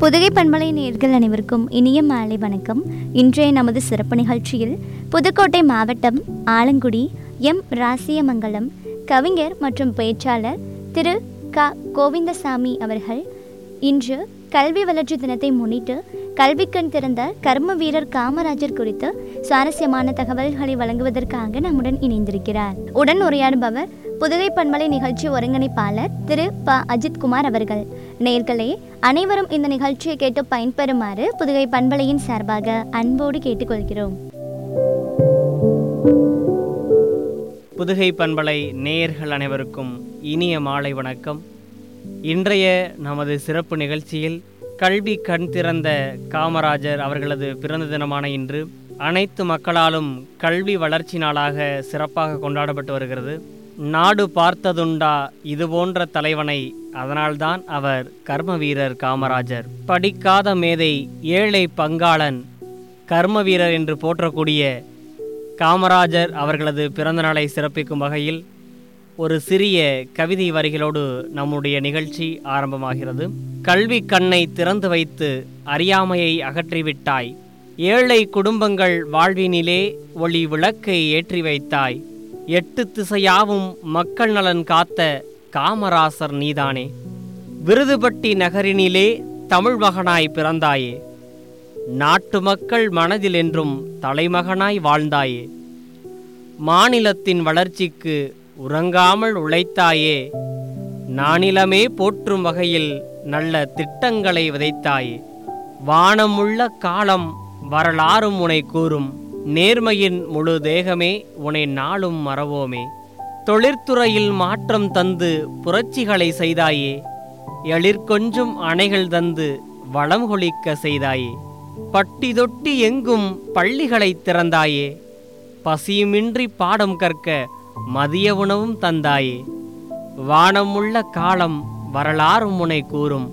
புதுகை பண்பலை நேர்கள் அனைவருக்கும் இனிய மாலை வணக்கம் இன்றைய நமது சிறப்பு நிகழ்ச்சியில் புதுக்கோட்டை மாவட்டம் ஆலங்குடி எம் ராசியமங்கலம் கவிஞர் மற்றும் பேச்சாளர் திரு க கோவிந்தசாமி அவர்கள் இன்று கல்வி வளர்ச்சி தினத்தை முன்னிட்டு கல்விக்கண் திறந்த கர்ம வீரர் காமராஜர் குறித்து சுவாரஸ்யமான தகவல்களை வழங்குவதற்காக நம்முடன் இணைந்திருக்கிறார் உடன் உரையாடுபவர் புதுகை பண்பலை நிகழ்ச்சி ஒருங்கிணைப்பாளர் திரு ப அஜித்குமார் அவர்கள் நேர்களே அனைவரும் இந்த நிகழ்ச்சியை கேட்டு பயன்பெறுமாறு புதுகை பண்பலையின் சார்பாக அன்போடு கேட்டுக்கொள்கிறோம் புதுகை பண்பலை நேயர்கள் அனைவருக்கும் இனிய மாலை வணக்கம் இன்றைய நமது சிறப்பு நிகழ்ச்சியில் கல்வி கண் திறந்த காமராஜர் அவர்களது பிறந்த தினமான இன்று அனைத்து மக்களாலும் கல்வி வளர்ச்சி நாளாக சிறப்பாக கொண்டாடப்பட்டு வருகிறது நாடு பார்த்ததுண்டா இதுபோன்ற தலைவனை அதனால்தான் அவர் கர்ம வீரர் காமராஜர் படிக்காத மேதை ஏழை பங்காளன் கர்ம வீரர் என்று போற்றக்கூடிய காமராஜர் அவர்களது பிறந்த நாளை சிறப்பிக்கும் வகையில் ஒரு சிறிய கவிதை வரிகளோடு நம்முடைய நிகழ்ச்சி ஆரம்பமாகிறது கல்வி கண்ணை திறந்து வைத்து அறியாமையை அகற்றிவிட்டாய் ஏழை குடும்பங்கள் வாழ்வினிலே ஒளி விளக்கை ஏற்றி வைத்தாய் எட்டு திசையாவும் மக்கள் நலன் காத்த காமராசர் நீதானே விருதுபட்டி நகரினிலே தமிழ் மகனாய் பிறந்தாயே நாட்டு மக்கள் மனதில் என்றும் தலைமகனாய் வாழ்ந்தாயே மாநிலத்தின் வளர்ச்சிக்கு உறங்காமல் உழைத்தாயே நானிலமே போற்றும் வகையில் நல்ல திட்டங்களை விதைத்தாயே வானமுள்ள காலம் வரலாறும் உனை கூறும் நேர்மையின் முழு தேகமே உனை நாளும் மறவோமே தொழிற்துறையில் மாற்றம் தந்து புரட்சிகளை செய்தாயே எழிற்கொஞ்சும் அணைகள் தந்து வளம் கொளிக்க செய்தாயே பட்டி தொட்டி எங்கும் பள்ளிகளை திறந்தாயே பசியுமின்றி பாடம் கற்க மதிய உணவும் தந்தாயே வானமுள்ள காலம் வரலாறும் உனை கூறும்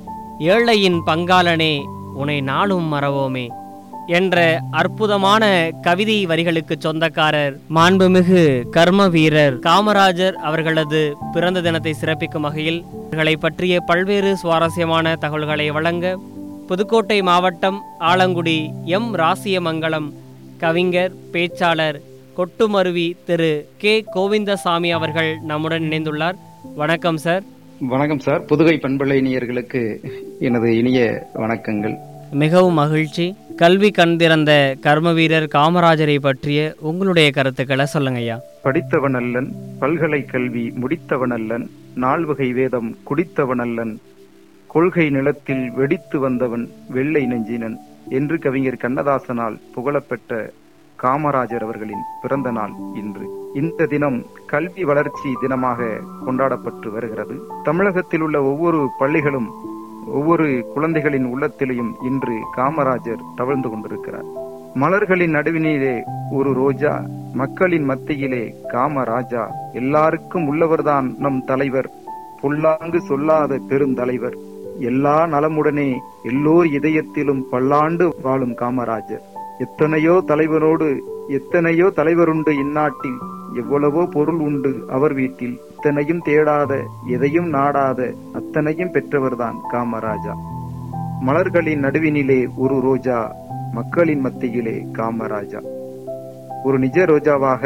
ஏழையின் பங்காளனே உனை நாளும் மறவோமே என்ற அற்புதமான கவிதை வரிகளுக்கு சொந்தக்காரர் மாண்புமிகு கர்ம வீரர் காமராஜர் அவர்களது பிறந்த தினத்தை சிறப்பிக்கும் வகையில் இவர்களை பற்றிய பல்வேறு சுவாரஸ்யமான தகவல்களை வழங்க புதுக்கோட்டை மாவட்டம் ஆலங்குடி எம் ராசியமங்கலம் கவிஞர் பேச்சாளர் கொட்டுமருவி திரு கே கோவிந்தசாமி அவர்கள் நம்முடன் இணைந்துள்ளார் வணக்கம் சார் வணக்கம் சார் புதுகை பண்பலை நேயர்களுக்கு எனது இனிய வணக்கங்கள் மிகவும் மகிழ்ச்சி கல்வி கண் திறந்த கர்ம வீரர் காமராஜரை பற்றிய உங்களுடைய கருத்துக்களை சொல்லுங்க ஐயா படித்தவனல்லன் பல்கலை கல்வி முடித்தவனல்லன் நால்வகை வேதம் குடித்தவனல்லன் கொள்கை நிலத்தில் வெடித்து வந்தவன் வெள்ளை நெஞ்சினன் என்று கவிஞர் கண்ணதாசனால் புகழப்பெற்ற காமராஜர் அவர்களின் பிறந்த நாள் இன்று இந்த தினம் கல்வி வளர்ச்சி தினமாக கொண்டாடப்பட்டு வருகிறது தமிழகத்தில் உள்ள ஒவ்வொரு பள்ளிகளும் ஒவ்வொரு குழந்தைகளின் உள்ளத்திலையும் இன்று காமராஜர் தவழ்ந்து கொண்டிருக்கிறார் மலர்களின் நடுவினிலே ஒரு ரோஜா மக்களின் மத்தியிலே காமராஜா எல்லாருக்கும் உள்ளவர்தான் நம் தலைவர் பொல்லாங்கு சொல்லாத பெருந்தலைவர் எல்லா நலமுடனே எல்லோர் இதயத்திலும் பல்லாண்டு வாழும் காமராஜர் எத்தனையோ தலைவரோடு எத்தனையோ தலைவருண்டு இந்நாட்டில் எவ்வளவோ பொருள் உண்டு அவர் வீட்டில் இத்தனையும் தேடாத எதையும் நாடாத அத்தனையும் பெற்றவர்தான் காமராஜா மலர்களின் நடுவினிலே ஒரு ரோஜா மக்களின் மத்தியிலே காமராஜா ஒரு நிஜ ரோஜாவாக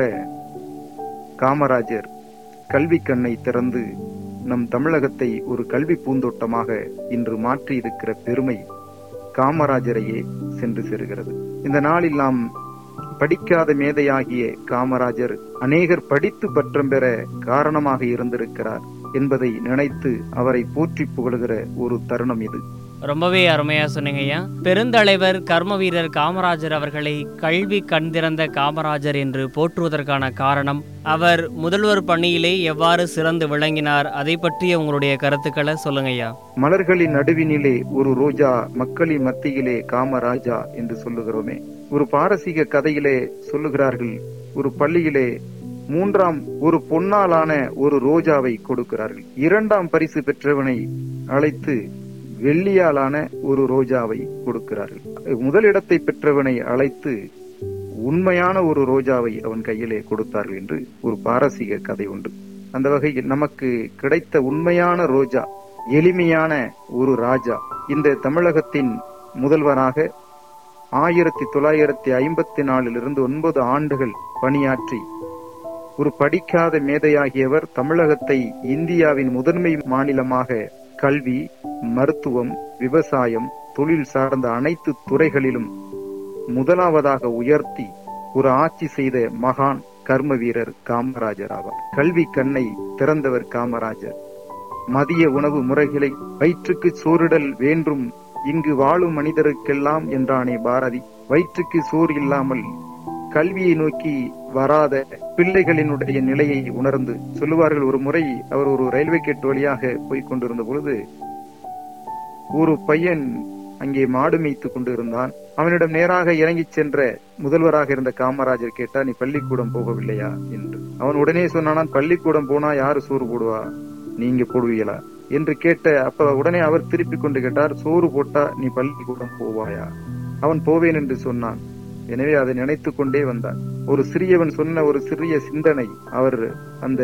காமராஜர் கல்வி கண்ணை திறந்து நம் தமிழகத்தை ஒரு கல்வி பூந்தோட்டமாக இன்று மாற்றி இருக்கிற பெருமை காமராஜரையே சென்று சேருகிறது இந்த நாளில் நாம் படிக்காத மேதையாகிய காமராஜர் அநேகர் படித்து பற்றம் பெற காரணமாக இருந்திருக்கிறார் என்பதை நினைத்து அவரை போற்றி புகழுகிற ஒரு தருணம் இது ரொம்பவே அருமையா சொன்னீங்க ஐயா பெருந்தலைவர் கர்ம வீரர் காமராஜர் அவர்களை கல்வி கண் திறந்த காமராஜர் என்று போற்றுவதற்கான காரணம் அவர் முதல்வர் பணியிலே எவ்வாறு சிறந்து விளங்கினார் அதை பற்றிய உங்களுடைய கருத்துக்களை சொல்லுங்க ஐயா மலர்களின் நடுவினிலே ஒரு ரோஜா மக்களின் மத்தியிலே காமராஜா என்று சொல்லுகிறோமே ஒரு பாரசீக கதையிலே சொல்லுகிறார்கள் ஒரு பள்ளியிலே மூன்றாம் ஒரு பொன்னாலான ஒரு ரோஜாவை கொடுக்கிறார்கள் இரண்டாம் பரிசு பெற்றவனை அழைத்து வெள்ளியாலான ஒரு ரோஜாவை கொடுக்கிறார்கள் முதலிடத்தை பெற்றவனை அழைத்து உண்மையான ஒரு ரோஜாவை அவன் கையிலே கொடுத்தார்கள் என்று ஒரு பாரசீக கதை உண்டு அந்த வகையில் நமக்கு கிடைத்த உண்மையான ரோஜா எளிமையான ஒரு ராஜா இந்த தமிழகத்தின் முதல்வராக ஆயிரத்தி தொள்ளாயிரத்தி ஐம்பத்தி நாலிலிருந்து ஒன்பது ஆண்டுகள் பணியாற்றி ஒரு படிக்காத மேதையாகியவர் தமிழகத்தை இந்தியாவின் முதன்மை மாநிலமாக கல்வி மருத்துவம் விவசாயம் தொழில் சார்ந்த அனைத்து துறைகளிலும் முதலாவதாக உயர்த்தி ஒரு ஆட்சி செய்த மகான் கர்ம வீரர் காமராஜர் ஆவார் கல்வி கண்ணை திறந்தவர் காமராஜர் மதிய உணவு முறைகளை வயிற்றுக்கு சோறிடல் வேண்டும் இங்கு வாழும் மனிதருக்கெல்லாம் என்றானே பாரதி வயிற்றுக்கு சோறு இல்லாமல் கல்வியை நோக்கி வராத பிள்ளைகளினுடைய நிலையை உணர்ந்து சொல்லுவார்கள் ஒரு முறை அவர் ஒரு ரயில்வே கேட் வழியாக போய்க் கொண்டிருந்த பொழுது ஒரு பையன் அங்கே மாடு மேய்த்து கொண்டிருந்தான் அவனிடம் நேராக இறங்கிச் சென்ற முதல்வராக இருந்த காமராஜர் கேட்டா நீ பள்ளிக்கூடம் போகவில்லையா என்று அவன் உடனே சொன்னான் பள்ளிக்கூடம் போனா யாரு சோறு போடுவா நீங்க போடுவீங்களா என்று கேட்ட அப்ப உடனே அவர் திருப்பி கொண்டு கேட்டார் சோறு போட்டா நீ பள்ளிக்கூடம் போவாயா அவன் போவேன் என்று சொன்னான் எனவே அதை நினைத்து கொண்டே வந்தான் ஒரு சிறியவன் சொன்ன ஒரு சிறிய சிந்தனை அவர் அந்த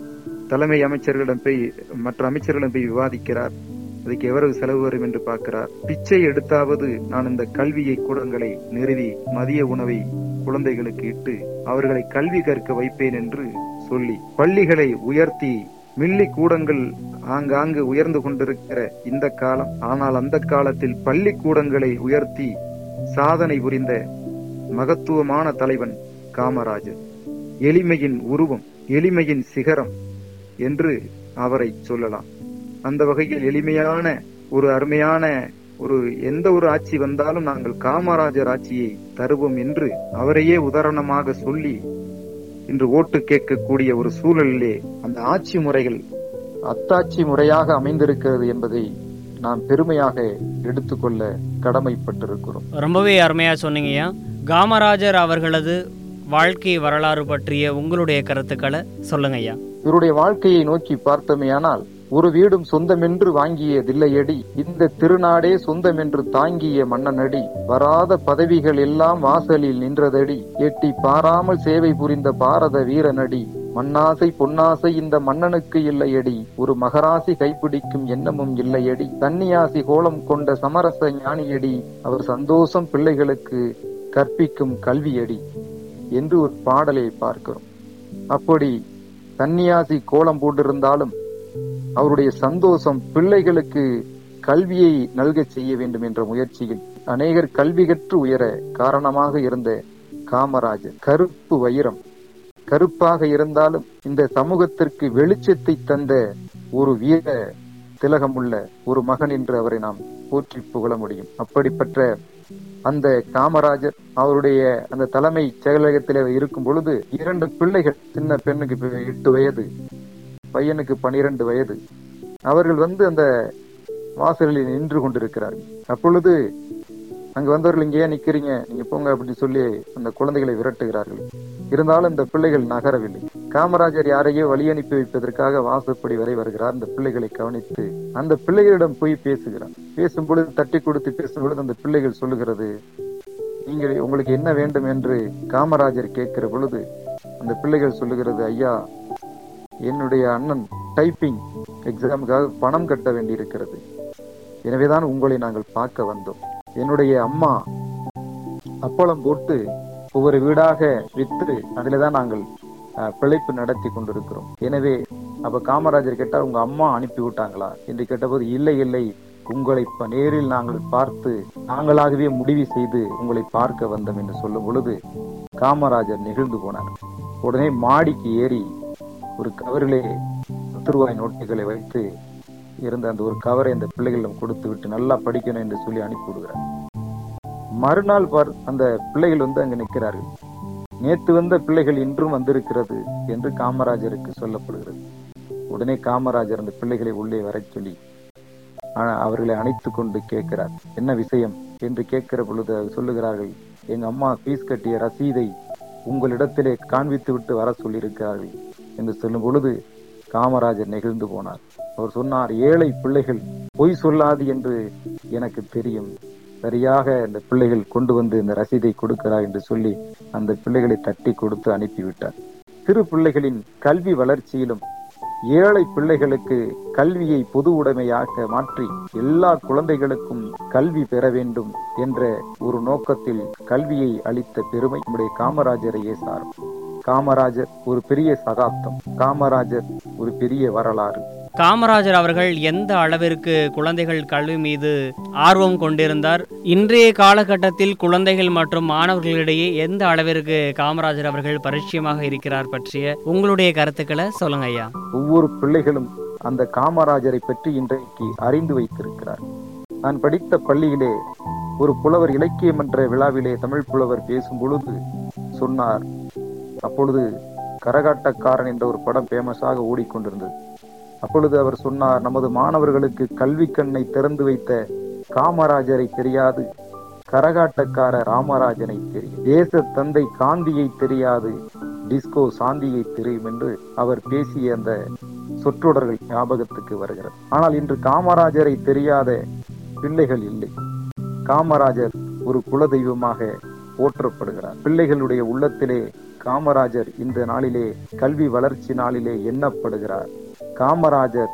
தலைமை அமைச்சர்களிடம் போய் மற்ற அமைச்சர்களிடம் போய் விவாதிக்கிறார் அதுக்கு எவ்வளவு செலவு வரும் என்று பார்க்கிறார் பிச்சை எடுத்தாவது நான் இந்த கல்வியை கூடங்களை நிறுவி மதிய உணவை குழந்தைகளுக்கு இட்டு அவர்களை கல்வி கற்க வைப்பேன் என்று சொல்லி பள்ளிகளை உயர்த்தி மில்லி கூடங்கள் ஆங்காங்கு உயர்ந்து கொண்டிருக்கிற இந்த காலம் ஆனால் அந்த காலத்தில் பள்ளிக்கூடங்களை உயர்த்தி சாதனை புரிந்த மகத்துவமான தலைவன் காமராஜர் எளிமையின் உருவம் எளிமையின் சிகரம் என்று அவரை சொல்லலாம் அந்த வகையில் எளிமையான ஒரு அருமையான ஒரு எந்த ஒரு ஆட்சி வந்தாலும் நாங்கள் காமராஜர் ஆட்சியை தருவோம் என்று அவரையே உதாரணமாக சொல்லி இன்று ஓட்டு கேட்கக்கூடிய ஒரு சூழலிலே அந்த ஆட்சி முறைகள் அத்தாட்சி முறையாக அமைந்திருக்கிறது என்பதை நாம் பெருமையாக எடுத்துக்கொள்ள கடமைப்பட்டிருக்கிறோம் ரொம்பவே அருமையா சொன்னீங்கய்யா காமராஜர் அவர்களது வாழ்க்கை வரலாறு பற்றிய உங்களுடைய கருத்துக்களை சொல்லுங்க ஐயா இவருடைய வாழ்க்கையை நோக்கி பார்த்தமையானால் ஒரு வீடும் சொந்தமென்று வாங்கியதில்லையடி இந்த திருநாடே சொந்தமென்று தாங்கிய மன்னனடி வராத பதவிகள் எல்லாம் வாசலில் நின்றதடி எட்டி பாராமல் சேவை புரிந்த பாரத வீரனடி மண்ணாசை பொன்னாசை இந்த மன்னனுக்கு இல்லையடி ஒரு மகராசி கைப்பிடிக்கும் எண்ணமும் இல்லையடி தன்னியாசி கோலம் கொண்ட சமரச ஞானியடி அவர் சந்தோஷம் பிள்ளைகளுக்கு கற்பிக்கும் கல்வியடி என்று ஒரு பாடலை பார்க்கிறோம் அப்படி சன்னியாசி கோலம் போட்டிருந்தாலும் அவருடைய சந்தோஷம் பிள்ளைகளுக்கு கல்வியை நல்கச் செய்ய வேண்டும் என்ற முயற்சியில் அநேகர் கல்வி கற்று உயர காரணமாக இருந்த காமராஜர் கருப்பு வைரம் கருப்பாக இருந்தாலும் இந்த சமூகத்திற்கு வெளிச்சத்தை தந்த ஒரு வீர திலகமுள்ள ஒரு மகன் என்று அவரை நாம் போற்றி புகழ முடியும் அப்படிப்பட்ட அந்த காமராஜர் அவருடைய அந்த தலைமை செயலகத்தில் இருக்கும் பொழுது இரண்டு பிள்ளைகள் சின்ன பெண்ணுக்கு இப்ப எட்டு வயது பையனுக்கு பனிரெண்டு வயது அவர்கள் வந்து அந்த வாசலில் நின்று கொண்டிருக்கிறார்கள் அப்பொழுது அங்க வந்தவர்கள் இங்கே ஏன் நிக்கிறீங்க நீங்க போங்க அப்படி சொல்லி அந்த குழந்தைகளை விரட்டுகிறார்கள் இருந்தாலும் இந்த பிள்ளைகள் நகரவில்லை காமராஜர் யாரையோ வழி அனுப்பி வைப்பதற்காக வாசப்படி வரை வருகிறார் அந்த பிள்ளைகளை கவனித்து அந்த பிள்ளைகளிடம் போய் பேசுகிறார் பேசும் பொழுது தட்டி கொடுத்து பேசும் பொழுது அந்த பிள்ளைகள் சொல்லுகிறது நீங்கள் உங்களுக்கு என்ன வேண்டும் என்று காமராஜர் கேட்கிற பொழுது அந்த பிள்ளைகள் சொல்லுகிறது ஐயா என்னுடைய அண்ணன் டைப்பிங் எக்ஸாமுக்காக பணம் கட்ட வேண்டியிருக்கிறது எனவேதான் உங்களை நாங்கள் பார்க்க வந்தோம் என்னுடைய அம்மா அப்பளம் போட்டு ஒவ்வொரு வீடாக வித்து அதில தான் நாங்கள் அஹ், பிழைப்பு நடத்தி கொண்டிருக்கிறோம் எனவே அப்ப காமராஜர் கேட்டார் உங்க அம்மா அனுப்பி விட்டாங்களா என்று கேட்டபோது இல்லை இல்லை உங்களை இப்ப நேரில் நாங்கள் பார்த்து நாங்களாகவே முடிவு செய்து உங்களை பார்க்க வந்தோம் என்று சொல்லும் பொழுது காமராஜர் நெகிழ்ந்து போனார் உடனே மாடிக்கு ஏறி ஒரு கவரிலே பத்து ரூபாய் நோட்டுகளை வைத்து இருந்த அந்த ஒரு கவரை அந்த பிள்ளைகளிடம் கொடுத்து விட்டு நல்லா படிக்கணும் என்று சொல்லி அனுப்பி விடுகிறார் மறுநாள் பார் அந்த பிள்ளைகள் வந்து அங்கு நிற்கிறார்கள் நேத்து வந்த பிள்ளைகள் இன்றும் வந்திருக்கிறது என்று காமராஜருக்கு சொல்லப்படுகிறது உடனே காமராஜர் அந்த பிள்ளைகளை உள்ளே வரச் சொல்லி ஆ- அவர்களை அணைத்துக் கொண்டு கேட்கிறார் என்ன விஷயம் என்று கேட்கிற பொழுது அவர் சொல்லுகிறார்கள் எங்க அம்மா ஃபீஸ் கட்டிய ரசீதை உங்களிடத்திலே காண்பித்து விட்டு வர சொல்லியிருக்கிறார்கள் என்று சொல்லும் பொழுது காமராஜர் நெகிழ்ந்து போனார் அவர் சொன்னார் ஏழை பிள்ளைகள் பொய் சொல்லாது என்று எனக்கு தெரியும் சரியாக இந்த பிள்ளைகள் கொண்டு வந்து இந்த ரசீதை கொடுக்கிறார் என்று சொல்லி அந்த பிள்ளைகளை தட்டி கொடுத்து அனுப்பிவிட்டார் சிறு பிள்ளைகளின் கல்வி வளர்ச்சியிலும் ஏழை பிள்ளைகளுக்கு கல்வியை பொது உடைமையாக மாற்றி எல்லா குழந்தைகளுக்கும் கல்வி பெற வேண்டும் என்ற ஒரு நோக்கத்தில் கல்வியை அளித்த பெருமை நம்முடைய காமராஜரையே சாரும் காமராஜர் ஒரு பெரிய சகாப்தம் காமராஜர் ஒரு பெரிய வரலாறு காமராஜர் அவர்கள் எந்த அளவிற்கு குழந்தைகள் கல்வி மீது ஆர்வம் கொண்டிருந்தார் இன்றைய காலகட்டத்தில் குழந்தைகள் மற்றும் மாணவர்களிடையே எந்த அளவிற்கு காமராஜர் அவர்கள் பரிச்சயமாக இருக்கிறார் பற்றிய உங்களுடைய கருத்துக்களை சொல்லுங்க ஐயா ஒவ்வொரு பிள்ளைகளும் அந்த காமராஜரை பற்றி இன்றைக்கு அறிந்து வைத்திருக்கிறார் நான் படித்த பள்ளியிலே ஒரு புலவர் இலக்கியம் என்ற விழாவிலே தமிழ் புலவர் பேசும் பொழுது சொன்னார் அப்பொழுது கரகாட்டக்காரன் என்ற ஒரு படம் ஃபேமஸாக ஓடிக்கொண்டிருந்தது அப்பொழுது அவர் சொன்னார் நமது மாணவர்களுக்கு கல்வி கண்ணை திறந்து வைத்த காமராஜரை தெரியாது கரகாட்டக்கார ராமராஜனை தெரியும் தேச தந்தை காந்தியை தெரியாது டிஸ்கோ சாந்தியை தெரியும் என்று அவர் பேசிய அந்த சொற்றொடர்கள் ஞாபகத்துக்கு வருகிறது ஆனால் இன்று காமராஜரை தெரியாத பிள்ளைகள் இல்லை காமராஜர் ஒரு குலதெய்வமாக போற்றப்படுகிறார் பிள்ளைகளுடைய உள்ளத்திலே காமராஜர் இந்த நாளிலே கல்வி வளர்ச்சி நாளிலே எண்ணப்படுகிறார் காமராஜர்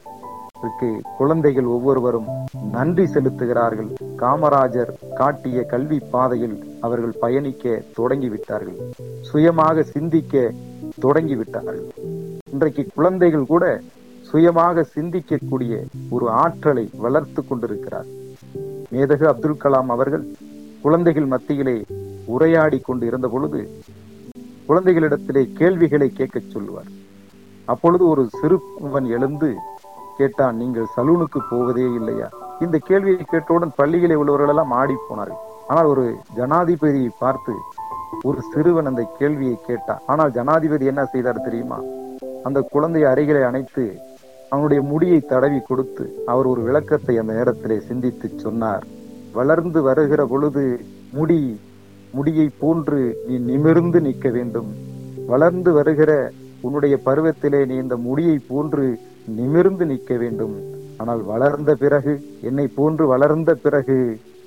குழந்தைகள் ஒவ்வொருவரும் நன்றி செலுத்துகிறார்கள் காமராஜர் காட்டிய கல்வி பாதையில் அவர்கள் பயணிக்க தொடங்கிவிட்டார்கள் சுயமாக சிந்திக்க தொடங்கிவிட்டார்கள் இன்றைக்கு குழந்தைகள் கூட சுயமாக சிந்திக்கக்கூடிய ஒரு ஆற்றலை வளர்த்து கொண்டிருக்கிறார் மேதகு அப்துல் கலாம் அவர்கள் குழந்தைகள் மத்தியிலே உரையாடி கொண்டு இருந்த பொழுது குழந்தைகளிடத்திலே கேள்விகளை கேட்கச் சொல்லுவார் அப்பொழுது ஒரு சிறுவன் எழுந்து கேட்டான் நீங்கள் சலூனுக்கு போவதே இல்லையா இந்த கேள்வியை கேட்டவுடன் பள்ளியிலே உள்ளவர்கள் எல்லாம் ஆடி போனார்கள் ஆனால் ஒரு ஜனாதிபதியை பார்த்து ஒரு சிறுவன் அந்த கேள்வியை கேட்டான் ஆனால் ஜனாதிபதி என்ன செய்தார் தெரியுமா அந்த குழந்தையை அருகிலே அணைத்து அவனுடைய முடியை தடவி கொடுத்து அவர் ஒரு விளக்கத்தை அந்த நேரத்திலே சிந்தித்து சொன்னார் வளர்ந்து வருகிற பொழுது முடி முடியை போன்று நீ நிமிர்ந்து நிற்க வேண்டும் வளர்ந்து வருகிற உன்னுடைய பருவத்திலே நீ இந்த முடியை போன்று நிமிர்ந்து நிற்க வேண்டும் ஆனால் வளர்ந்த பிறகு என்னை போன்று வளர்ந்த பிறகு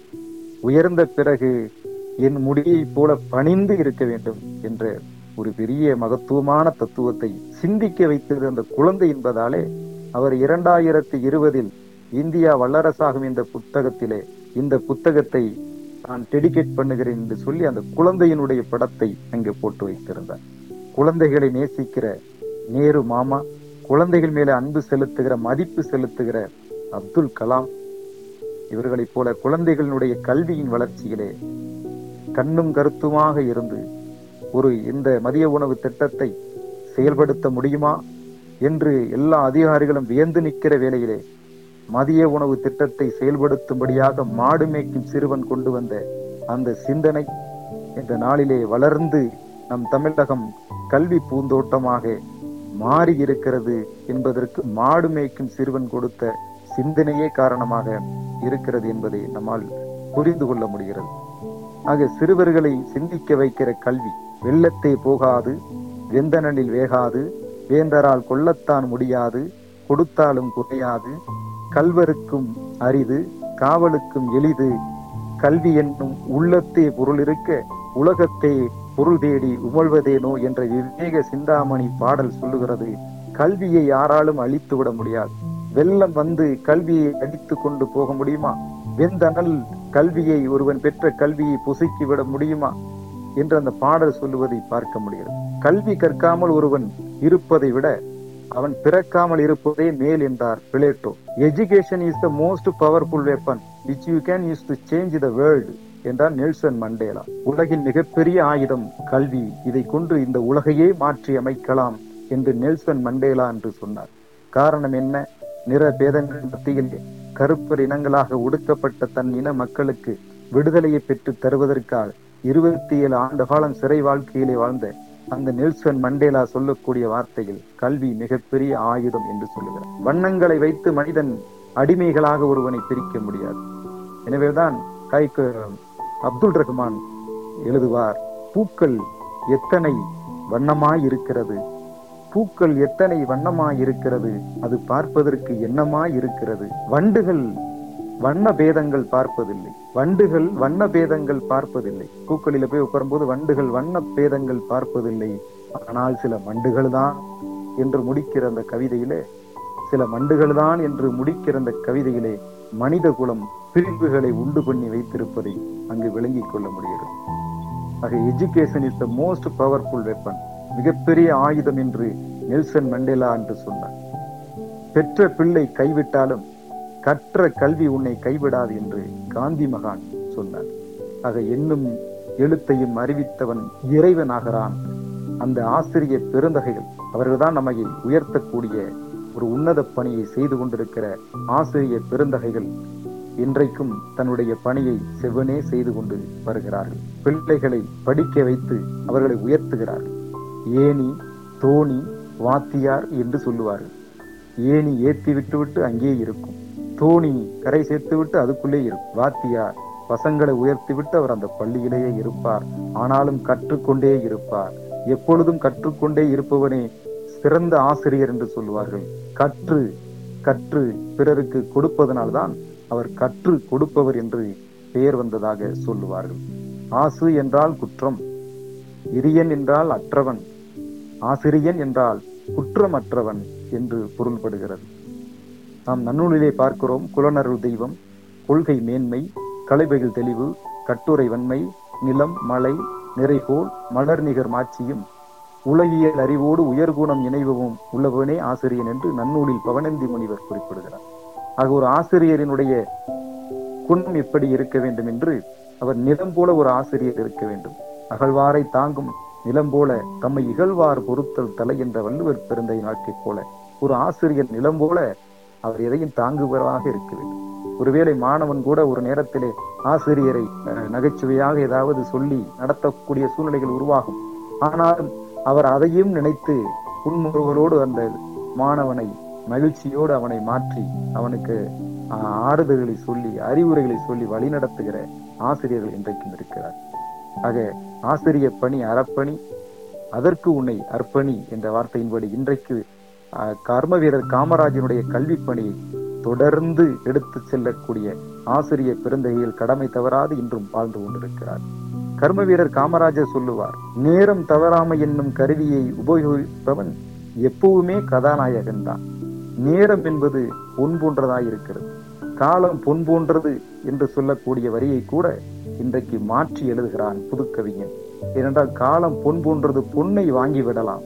உயர்ந்த பிறகு என் முடியை போல பணிந்து இருக்க வேண்டும் என்ற ஒரு பெரிய மகத்துவமான தத்துவத்தை சிந்திக்க வைத்தது அந்த குழந்தை என்பதாலே அவர் இரண்டாயிரத்தி இருபதில் இந்தியா வல்லரசாகும் இந்த புத்தகத்திலே இந்த புத்தகத்தை நான் டெடிகேட் பண்ணுகிறேன் என்று சொல்லி அந்த குழந்தையினுடைய படத்தை அங்கே போட்டு வைத்திருந்தார் குழந்தைகளை நேசிக்கிற நேரு மாமா குழந்தைகள் மேல அன்பு செலுத்துகிற மதிப்பு செலுத்துகிற அப்துல் கலாம் இவர்களைப் போல குழந்தைகளினுடைய கல்வியின் வளர்ச்சியிலே கண்ணும் கருத்துமாக இருந்து ஒரு இந்த மதிய உணவு திட்டத்தை செயல்படுத்த முடியுமா என்று எல்லா அதிகாரிகளும் வியந்து நிற்கிற வேளையிலே மதிய உணவு திட்டத்தை செயல்படுத்தும்படியாக மாடு மேய்க்கும் சிறுவன் கொண்டு வந்த அந்த சிந்தனை இந்த நாளிலே வளர்ந்து நம் தமிழகம் கல்வி பூந்தோட்டமாக மாறி இருக்கிறது என்பதற்கு மாடு மேய்க்கும் சிறுவன் கொடுத்த சிந்தனையே காரணமாக இருக்கிறது என்பதை நம்மால் புரிந்து கொள்ள முடிகிறது ஆக சிறுவர்களை சிந்திக்க வைக்கிற கல்வி வெள்ளத்தே போகாது வெந்தனலில் வேகாது வேந்தரால் கொள்ளத்தான் முடியாது கொடுத்தாலும் குறையாது கல்வருக்கும் அரிது காவலுக்கும் எளிது கல்வி என்னும் உள்ளத்தே பொருள் இருக்க உலகத்தே பொருள் தேடி உமழ்வதேனோ என்ற விவேக சிந்தாமணி பாடல் சொல்லுகிறது கல்வியை யாராலும் அழித்து விட முடியாது வெள்ளம் வந்து கல்வியை அடித்து கொண்டு போக முடியுமா வெந்தனல் கல்வியை ஒருவன் பெற்ற கல்வியை பொசுக்கி விட முடியுமா என்று அந்த பாடல் சொல்லுவதை பார்க்க முடிகிறது கல்வி கற்காமல் ஒருவன் இருப்பதை விட அவன் பிறக்காமல் இருப்பதே மேல் என்றார் Plato education is the most powerful weapon which you can use to change the world என்றார் நெல்சன் மண்டேலா உலகின் மிகப்பெரிய ஆயுதம் கல்வி இதை கொண்டு இந்த உலகையே மாற்றி அமைக்கலாம் என்று நெல்சன் மண்டேலா என்று சொன்னார் காரணம் என்ன நிற பேதங்கள் மத்தியில் கருப்பர் இனங்களாக ஒடுக்கப்பட்ட தன் இன மக்களுக்கு விடுதலையை பெற்று தருவதற்காக இருபத்தி ஏழு ஆண்டு காலம் சிறை வாழ்க்கையிலே வாழ்ந்த அந்த நெல்சன் மண்டேலா சொல்லக்கூடிய வார்த்தையில் கல்வி மிகப்பெரிய ஆயுதம் என்று சொல்லுகிறார் வண்ணங்களை வைத்து மனிதன் அடிமைகளாக ஒருவனை பிரிக்க முடியாது எனவேதான் கைக்கு அப்துல் ரஹ்மான் எழுதுவார் பூக்கள் எத்தனை வண்ணமாய் இருக்கிறது பூக்கள் எத்தனை வண்ணமாய் இருக்கிறது அது பார்ப்பதற்கு என்னமாய் இருக்கிறது வண்டுகள் வண்ண பேதங்கள் பார்ப்பதில்லை வண்டுகள் வண்ண பேதங்கள் பார்ப்பதில்லை பூக்களில போய் உட்காரும்போது வண்டுகள் வண்ண பேதங்கள் பார்ப்பதில்லை ஆனால் சில வண்டுகள் தான் என்று முடிக்கிற அந்த கவிதையிலே சில மண்டுகள் தான் என்று முடிக்கிற அந்த கவிதையிலே மனித குலம் பிரிவுகளை உண்டு பண்ணி வைத்திருப்பதை அங்கு விளங்கிக் கொள்ள முடிகிறது ஆக education is the most powerful weapon மிகப்பெரிய ஆயுதம் என்று நெல்சன் மண்டேலா என்று சொன்னார் பெற்ற பிள்ளை கைவிட்டாலும் கற்ற கல்வி உன்னை கைவிடாது என்று காந்தி மகான் சொன்னார் ஆக என்னும் எழுத்தையும் அறிவித்தவன் இறைவனாகிறான் அந்த ஆசிரிய பெருந்தகைகள் அவர்கள்தான் நம்மை உயர்த்தக்கூடிய ஒரு உன்னத பணியை செய்து கொண்டிருக்கிற ஆசிரிய பெருந்தகைகள் இன்றைக்கும் தன்னுடைய பணியை செவ்வனே செய்து கொண்டு வருகிறார்கள் பிள்ளைகளை படிக்க வைத்து அவர்களை உயர்த்துகிறார்கள் ஏணி தோணி வாத்தியார் என்று சொல்லுவார்கள் ஏணி ஏத்தி விட்டு விட்டு அங்கே இருக்கும் தோணி கரை சேர்த்து விட்டு அதுக்குள்ளே இருக்கும் வாத்தியார் பசங்களை உயர்த்தி விட்டு அவர் அந்த பள்ளியிலேயே இருப்பார் ஆனாலும் கற்றுக்கொண்டே இருப்பார் எப்பொழுதும் கற்றுக்கொண்டே இருப்பவனே சிறந்த ஆசிரியர் என்று சொல்லுவார்கள் கற்று கற்று பிறருக்கு கொடுப்பதனால்தான் அவர் கற்று கொடுப்பவர் என்று பெயர் வந்ததாக சொல்லுவார்கள் ஆசு என்றால் குற்றம் இரியன் என்றால் அற்றவன் ஆசிரியன் என்றால் குற்றமற்றவன் என்று பொருள்படுகிறது நாம் நன்னூலிலே பார்க்கிறோம் குலனருள் தெய்வம் கொள்கை மேன்மை கலைபைகள் தெளிவு கட்டுரை வன்மை நிலம் மலை நிறைகோள் மலர் நிகர் மாட்சியும் உலகியல் அறிவோடு உயர்குணம் இணைவும் உள்ளவனே ஆசிரியன் என்று நன்னூலில் பவனந்தி முனிவர் குறிப்பிடுகிறார் ஆக ஒரு ஆசிரியரினுடைய குணம் எப்படி இருக்க வேண்டும் என்று அவர் நிலம் போல ஒரு ஆசிரியர் இருக்க வேண்டும் அகழ்வாரை தாங்கும் நிலம் போல தம்மை இகழ்வார் பொறுத்தல் தலை என்ற வள்ளுவர் பிறந்தை நாட்டைப் போல ஒரு ஆசிரியர் நிலம் போல அவர் எதையும் தாங்குபவராக இருக்க வேண்டும் ஒருவேளை மாணவன் கூட ஒரு நேரத்திலே ஆசிரியரை அஹ், நகைச்சுவையாக ஏதாவது சொல்லி நடத்தக்கூடிய சூழ்நிலைகள் உருவாகும் ஆனாலும் அவர் அதையும் நினைத்து புன்முறுவலோடு அந்த மாணவனை மகிழ்ச்சியோடு அவனை மாற்றி அவனுக்கு ஆஹ், ஆறுதல்களை சொல்லி அறிவுரைகளை சொல்லி வழிநடத்துகிற ஆசிரியர்கள் இன்றைக்கும் இருக்கிறார் ஆக ஆசிரிய பணி அறப்பணி அதற்கு உன்னை அர்ப்பணி என்ற வார்த்தையின்படி இன்றைக்கு ஆஹ், கர்ம வீரர் காமராஜனுடைய கல்வி பணியை தொடர்ந்து எடுத்து செல்லக்கூடிய ஆசிரிய பெருந்தகையில் கடமை தவறாது இன்றும் வாழ்ந்து கொண்டிருக்கிறார் கர்ம வீரர் காமராஜர் சொல்லுவார் நேரம் தவறாமை என்னும் கருவியை உபயோகிப்பவன் எப்பவுமே கதாநாயகன் தான் நேரம் என்பது பொன் போன்றதாய் இருக்கிறது காலம் பொன் போன்றது என்று சொல்லக்கூடிய வரியை கூட இன்றைக்கு மாற்றி எழுதுகிறான் புதுக்கவிஞன் ஏனென்றால் காலம் பொன் போன்றது பொன்னை வாங்கி விடலாம்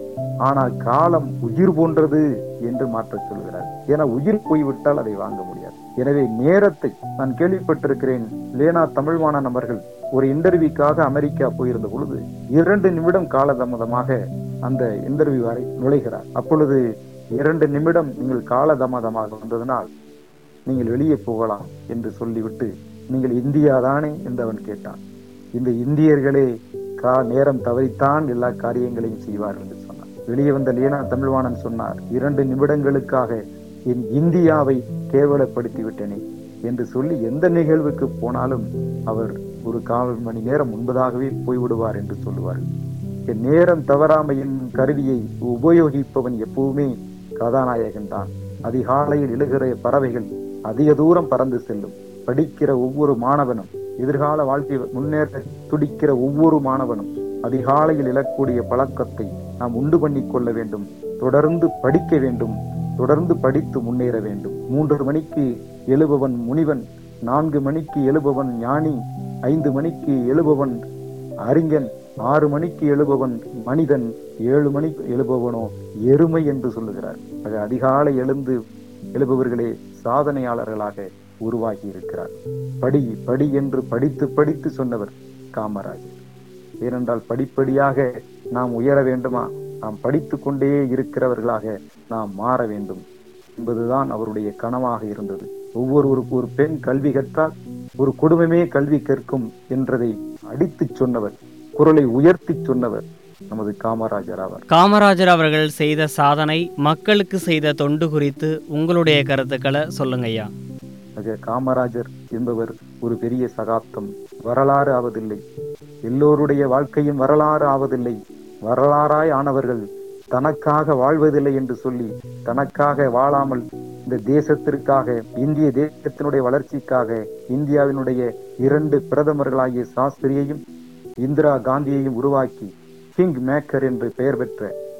ஆனால் காலம் உயிர் போன்றது என்று மாற்றச் சொல்கிறார் ஏன்னா உயிர் போய்விட்டால் அதை வாங்க முடியாது எனவே நேரத்தை நான் கேள்விப்பட்டிருக்கிறேன் லேனா தமிழ்வாணன் அவர்கள் ஒரு இன்டர்வியூக்காக அமெரிக்கா போயிருந்த பொழுது இரண்டு நிமிடம் காலதாமதமாக அந்த இன்டர்வியூ வரை நுழைகிறார் அப்பொழுது இரண்டு நிமிடம் நீங்கள் காலதாமதமாக வந்ததனால் நீங்கள் வெளியே போகலாம் என்று சொல்லிவிட்டு நீங்கள் இந்தியா தானே என்று அவன் கேட்டான் இந்த இந்தியர்களே கா நேரம் தவறித்தான் எல்லா காரியங்களையும் செய்வார்கள் என்று சொன்னார் வெளியே வந்த லேனா தமிழ்வாணன் சொன்னார் இரண்டு நிமிடங்களுக்காக என் இந்தியாவை கேவலப்படுத்தி விட்டேனே என்று சொல்லி எந்த நிகழ்வுக்கு போனாலும் அவர் ஒரு கால் மணி நேரம் முன்பதாகவே போய்விடுவார் என்று சொல்லுவார்கள் என் நேரம் தவறாமை என்னும் கருவியை உபயோகிப்பவன் எப்பவுமே கதாநாயகன் தான் அதிகாலையில் எழுகிற பறவைகள் அதிக தூரம் பறந்து செல்லும் படிக்கிற ஒவ்வொரு மாணவனும் எதிர்கால வாழ்க்கை முன்னேற துடிக்கிற ஒவ்வொரு மாணவனும் அதிகாலையில் எழக்கூடிய பழக்கத்தை நாம் உண்டு பண்ணிக் கொள்ள வேண்டும் தொடர்ந்து படிக்க வேண்டும் தொடர்ந்து படித்து முன்னேற வேண்டும் மூன்று மணிக்கு எழுபவன் முனிவன் நான்கு மணிக்கு எழுபவன் ஞானி ஐந்து மணிக்கு எழுபவன் அறிஞன் ஆறு மணிக்கு எழுபவன் மனிதன் ஏழு மணிக்கு எழுபவனோ எருமை என்று சொல்லுகிறார் ஆக அதிகாலை எழுந்து எழுபவர்களே சாதனையாளர்களாக உருவாகி இருக்கிறார் படி படி என்று படித்து படித்து சொன்னவர் காமராஜர் ஏனென்றால் படிப்படியாக நாம் உயர வேண்டுமா நாம் படித்து கொண்டே இருக்கிறவர்களாக நாம் மாற வேண்டும் என்பதுதான் அவருடைய கனவாக இருந்தது ஒவ்வொருவருக்கு ஒரு பெண் கல்வி கற்றால் ஒரு குடும்பமே கல்வி கற்கும் என்றதை அடித்துச் சொன்னவர் குரலை உயர்த்தி சொன்னவர் நமது காமராஜர் ஆவார் காமராஜர் அவர்கள் செய்த சாதனை மக்களுக்கு செய்த தொண்டு குறித்து உங்களுடைய கருத்துக்களை சொல்லுங்க ஐயா ஆக காமராஜர் என்பவர் ஒரு பெரிய சகாப்தம் வரலாறு ஆவதில்லை எல்லோருடைய வாழ்க்கையும் வரலாறு ஆவதில்லை வரலாறாய் ஆனவர்கள் தனக்காக வாழ்வதில்லை என்று சொல்லி தனக்காக வாழாமல் இந்த தேசத்திற்காக இந்திய தேசத்தினுடைய வளர்ச்சிக்காக இந்தியாவினுடைய இரண்டு பிரதமர்களாகிய சாஸ்திரியையும் இந்திரா காந்தியையும் உருவாக்கி கிங் மேக்கர் என்று பெயர் பெற்ற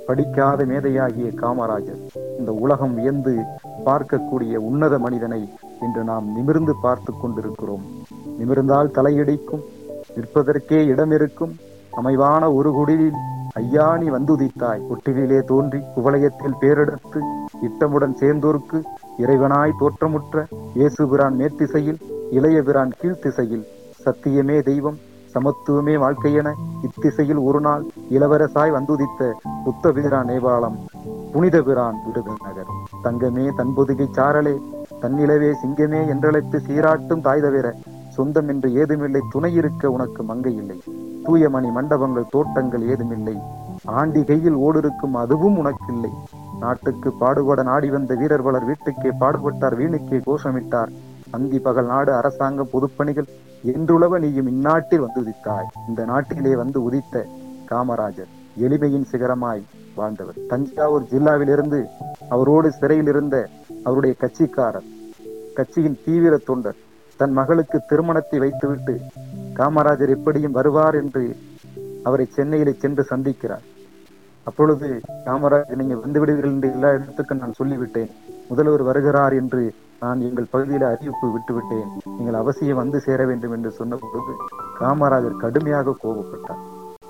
படிக்காத மேதையாகிய காமராஜர் இந்த உலகம் வியந்து பார்க்கக்கூடிய உன்னத மனிதனை இன்று நாம் நிமிர்ந்து பார்த்து கொண்டிருக்கிறோம் நிமிர்ந்தால் தலையடிக்கும் நிற்பதற்கே இடம் இருக்கும் அமைவான ஒரு குடிலில் ஐயா நீ வந்துதித்தாய் ஒட்டிலே தோன்றி குவலயத்தில் பேரெடுத்து இட்டமுடன் சேர்ந்தோர்க்கு இறைவனாய் தோற்றமுற்ற இயேசுபிரான் மேற்திசையில் இளையபிரான் கீழ்த்திசையில் சத்தியமே தெய்வம் சமத்துவமே வாழ்க்கையென இத்திசையில் ஒரு நாள் இளவரசாய் வந்துதித்த புத்தபிரான் நேபாளம் புனித பிரான் விருதுநகர் தங்கமே தன்பொதுகை சாரலே தன்னிலவே சிங்கமே என்றழைத்து சீராட்டும் தாய் தவிர சொந்தம் என்று ஏதுமில்லை துணை இருக்க உனக்கு மங்கை இல்லை தூயமணி மண்டபங்கள் தோட்டங்கள் ஏதுமில்லை ஆண்டி கையில் ஓடிருக்கும் அதுவும் உனக்கில்லை நாட்டுக்கு பாடுபட நாடி வந்த வீரர் பலர் வீட்டுக்கே பாடுபட்டார் வீணுக்கே கோஷமிட்டார் அந்தி பகல் நாடு அரசாங்கம் பொதுப்பணிகள் என்றுளவ நீயும் இந்நாட்டில் வந்து உதித்தாய் இந்த நாட்டிலே வந்து உதித்த காமராஜர் எளிமையின் சிகரமாய் வாழ்ந்தவர் தஞ்சாவூர் ஜில்லாவிலிருந்து அவரோடு சிறையில் இருந்த அவருடைய கட்சிக்காரர் கட்சியின் தீவிர தொண்டர் தன் மகளுக்கு திருமணத்தை வைத்துவிட்டு காமராஜர் எப்படியும் வருவார் என்று அவரை சென்னையிலே சென்று சந்திக்கிறார் அப்பொழுது காமராஜர் நீங்க வந்து விடுவீர்கள் என்று எல்லா இடத்துக்கும் நான் சொல்லிவிட்டேன் முதல்வர் வருகிறார் என்று நான் எங்கள் பகுதியில அறிவிப்பு விட்டுவிட்டேன் நீங்கள் அவசியம் வந்து சேர வேண்டும் என்று சொன்ன பொழுது காமராஜர் கடுமையாக கோபப்பட்டார்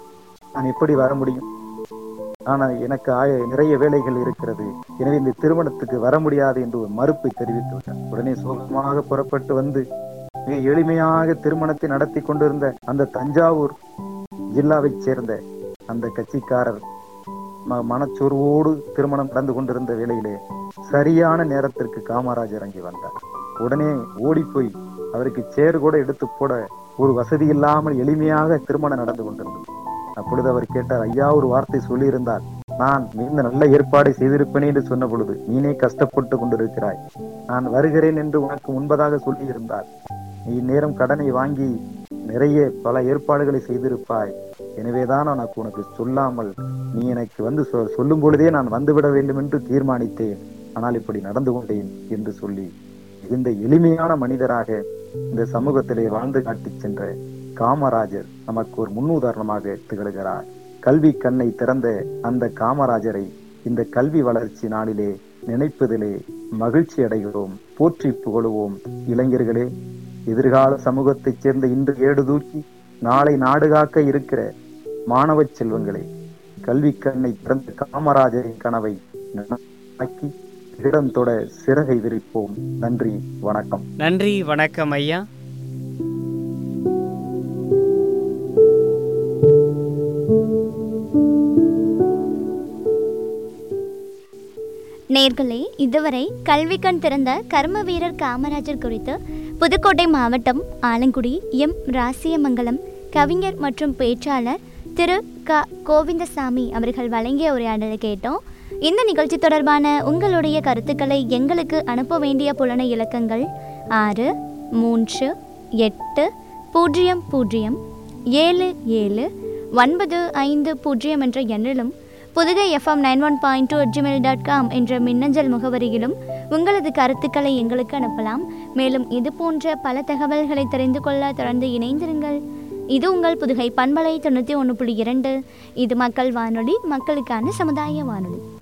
நான் எப்படி வர முடியும் ஆனா எனக்கு ஆய நிறைய வேலைகள் இருக்கிறது எனவே இந்த திருமணத்துக்கு வர முடியாது என்று ஒரு மறுப்பை தெரிவித்து விட்டார் உடனே சோகமாக புறப்பட்டு வந்து மிக எளிமையாக திருமணத்தை நடத்தி கொண்டிருந்த அந்த தஞ்சாவூர் ஜில்லாவைச் சேர்ந்த அந்த கட்சிக்காரர் ம- மனச்சோர்வோடு திருமணம் நடந்து கொண்டிருந்த வேளையிலே சரியான நேரத்திற்கு காமராஜர் அங்கே வந்தார் உடனே ஓடி போய் அவருக்கு சேர் கூட எடுத்து போட ஒரு வசதி இல்லாமல் எளிமையாக திருமணம் நடந்து கொண்டிருந்தது அப்பொழுது அவர் கேட்டார் ஐயா ஒரு வார்த்தை சொல்லியிருந்தால் நான் மிகுந்த நல்ல ஏற்பாடை செய்திருப்பேனே என்று சொன்ன பொழுது நீனே கஷ்டப்பட்டு கொண்டிருக்கிறாய் நான் வருகிறேன் என்று உனக்கு முன்பதாக சொல்லியிருந்தால் நீ நேரம் கடனை வாங்கி நிறைய பல ஏற்பாடுகளை செய்திருப்பாய் எனவேதான் உனக்கு உனக்கு சொல்லாமல் நீ எனக்கு வந்து சொ- சொல்லும் பொழுதே நான் வந்துவிட வேண்டும் என்று தீர்மானித்தேன் ஆனால் இப்படி நடந்து கொண்டேன் என்று சொல்லி மிகுந்த எளிமையான மனிதராக இந்த சமூகத்திலே வாழ்ந்து காட்டிச் சென்ற காமராஜர் நமக்கு ஒரு முன்னுதாரணமாக திகழ்கிறார் கல்வி கண்ணை திறந்த அந்த காமராஜரை இந்த கல்வி வளர்ச்சி நாளிலே நினைப்பதிலே மகிழ்ச்சி அடைகிறோம் போற்றி புகழுவோம் இளைஞர்களே எதிர்கால சமூகத்தைச் சேர்ந்த இன்று ஏடு தூக்கி நாளை நாடு காக்க இருக்கிற மாணவ செல்வங்களே கல்வி கண்ணை திறந்த காமராஜரின் கனவை நனவாக்கி இடம் தொட சிறகை விரிப்போம் நன்றி வணக்கம் நன்றி வணக்கம் ஐயா நேர்களே இதுவரை கல்விக்கண் திறந்த கர்ம வீரர் காமராஜர் குறித்து புதுக்கோட்டை மாவட்டம் ஆலங்குடி எம் ராசியமங்கலம் கவிஞர் மற்றும் பேச்சாளர் திரு க கோவிந்தசாமி அவர்கள் வழங்கிய உரையாடலை கேட்டோம் இந்த நிகழ்ச்சி தொடர்பான உங்களுடைய கருத்துக்களை எங்களுக்கு அனுப்ப வேண்டிய புலன இலக்கங்கள் ஆறு மூன்று எட்டு பூஜ்ஜியம் பூஜ்ஜியம் ஏழு ஏழு ஒன்பது ஐந்து பூஜ்ஜியம் என்ற எண்ணிலும் Pudugai FM nine one point two gmail dot com என்ற மின்னஞ்சல் முகவரியிலும் உங்களது கருத்துக்களை எங்களுக்கு அனுப்பலாம் மேலும் இது போன்ற பல தகவல்களை தெரிந்து கொள்ள தொடர்ந்து இணைந்திருங்கள் இது உங்கள் புதுகை பண்பலை தொண்ணூற்றி ஒன்று புள்ளி இரண்டு இது மக்கள் வானொலி மக்களுக்கான சமுதாய வானொலி